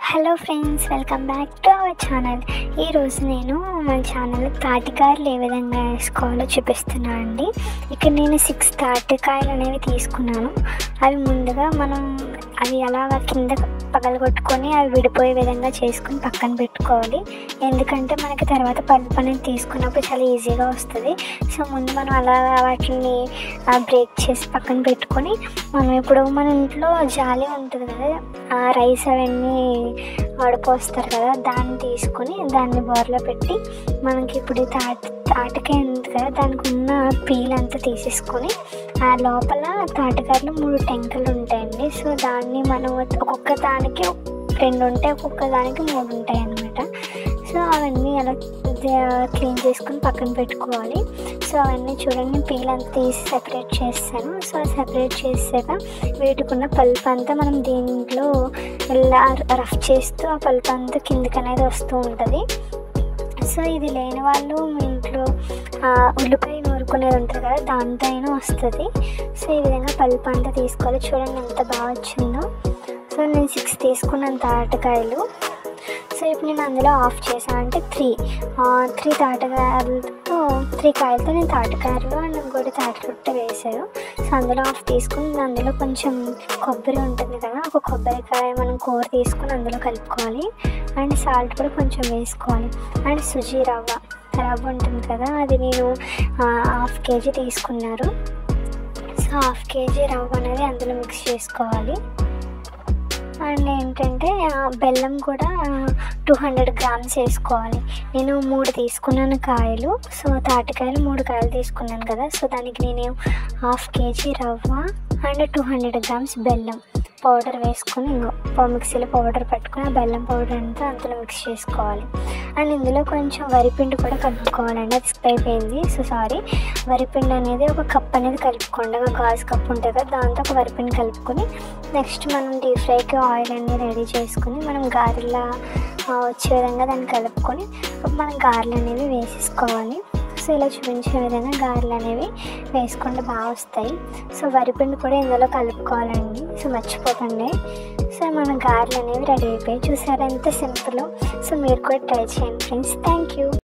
hello friends welcome back to our channel ఈరోజు నేను మన ఛానల్ తాటికాయలు ఏ విధంగా వేసుకోవాలో చూపిస్తున్నాను అండి ఇక్కడ నేను సిక్స్ తాటికాయలు అనేవి తీసుకున్నాను అవి ముందుగా మనం అవి అలాగా కింద పగలగొట్టుకొని అవి విడిపోయే విధంగా చేసుకుని పక్కన పెట్టుకోవాలి ఎందుకంటే మనకి తర్వాత పల్పు అనేది తీసుకున్నప్పుడు చాలా ఈజీగా వస్తుంది సో ముందు మనం అలా వాటిని బ్రేక్ చేసి పక్కన పెట్టుకొని మనం ఇప్పుడు మన ఇంట్లో జాలి ఉంటుంది కదా ఆ రైస్ అవన్నీ వడపోస్తారు కదా దాన్ని తీసుకొని దాన్ని బోర్లో పెట్టి మనకి ఇప్పుడు ఈ తాటి తాటికాయ ఉంది కదా దానికి ఉన్న పీల్ అంతా తీసేసుకొని ఆ లోపల తాటికాయలు మూడు టెంకలు ఉంటాయండి సో దాన్ని మనం ఒక్కొక్క దానికి రెండు ఉంటాయి ఒక్కొక్క దానికి మూడు ఉంటాయి అన్నమాట సో అవన్నీ అలా క్లీన్ చేసుకొని పక్కన పెట్టుకోవాలి సో అవన్నీ చూడండి పీల్ అంతా తీసి సెపరేట్ చేస్తాను సో సెపరేట్ చేసాక వీటికున్న పల్ప్ అంతా మనం దీంట్లో ఇలా రఫ్ చేస్తూ ఆ పల్ప్ అంతా కిందకి అనేది వస్తూ ఉంటుంది సో ఇది లేని వాళ్ళు మీ ఇంట్లో ఆ, ఉల్లిపాయ నూరుకునేది ఉంటుంది కదా దాంతో అయినా వస్తుంది సో ఈ విధంగా పల్ప్ అంతా తీసుకోవాలి చూడండి ఎంత బాగా వచ్చిందో సో నేను సిక్స్ తీసుకున్నాను తాటకాయలు సో ఇప్పుడు నేను అందులో ఆఫ్ చేశాను అంటే త్రీ త్రీ తాటకాయలతో త్రీ కాయలతో నేను తాటకాయలు అండ్ ఇంకోటి తాటి రొట్టె వేసాను సో అందులో ఆఫ్ తీసుకుని అందులో కొంచెం కొబ్బరి ఉంటుంది కదా ఒక కొబ్బరికాయ మనం కూర తీసుకుని అందులో కలుపుకోవాలి అండ్ సాల్ట్ కూడా కొంచెం వేసుకోవాలి అండ్ సుజీ రవ్వ రవ్వ ఉంటుంది కదా అది నేను హాఫ్ కేజీ తీసుకున్నారు సో హాఫ్ కేజీ రవ్వ అనేది అందులో మిక్స్ చేసుకోవాలి అండ్ ఏంటంటే ఆ, బెల్లం కూడా టూ హండ్రెడ్ గ్రామ్స్ వేసుకోవాలి నేను మూడు తీసుకున్నాను కాయలు సో తాటికాయలు మూడు కాయలు తీసుకున్నాను కదా సో దానికి నేను హాఫ్ కేజీ రవ్వ అండ్ టూ హండ్రెడ్ గ్రామ్స్ బెల్లం పౌడర్ వేసుకొని ఇంకో పౌ- మిక్సీలో పౌడర్ పట్టుకొని ఆ బెల్లం పౌడర్ అంతా అందులో మిక్స్ చేసుకోవాలి అండ్ ఇందులో కొంచెం వరిపిండి కూడా కలుపుకోవాలండి అది స్కిప్ అయిపోయింది సో సారీ వరిపిండి అనేది ఒక కప్ అనేది కలుపుకోండి ఒక గాజు కప్ ఉంటుంది కదా దాంతో ఒక వరిపిండి కలుపుకొని నెక్స్ట్ మనం డీప్ ఫ్రైకి ఆయిల్ అన్ని రెడీ చేసుకొని మనం గారెలా ఆ, వచ్చే విధంగా దాన్ని కలుపుకొని మనం గారెలు అనేవి వేసేసుకోవాలి సో ఇలా చూపించే విధంగా గారెలు అనేవి వేసుకుంటే బాగా వస్తాయి సో వరిపిండి కూడా ఇందులో కలుపుకోవాలండి సో మర్చిపోకండి సో మన గారెలు అనేవి రెడీ అయిపోయాయి చూసారా ఎంత సింపుల్ సో మీరు కూడా ట్రై చేయండి ఫ్రెండ్స్ థ్యాంక్ యూ